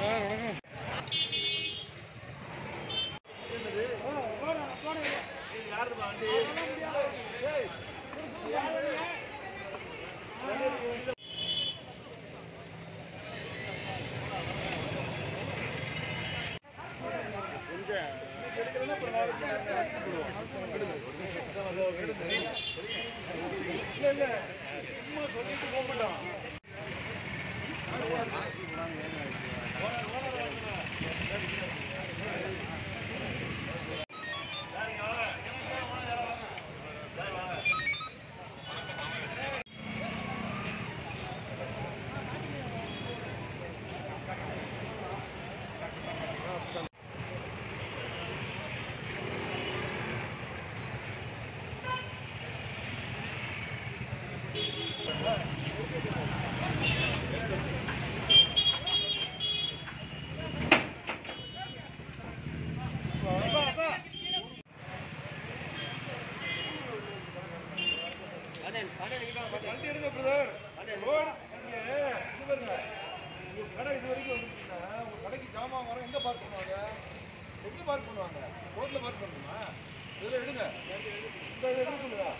வண்டி எடுங்க brother road இங்க இது பாருங்க உங்க கடை இது வரைக்கும் வந்துருக்குன்னா உங்க கடைக்கு ஜாமான் வர எங்க பார்க் பண்ணுவாங்க எங்க பார்க் பண்ணுவாங்க ரோட்ல பார்க் பண்ணணுமா இதுல எடுங்க இந்த இதை எடுக்க சொல்லுங்க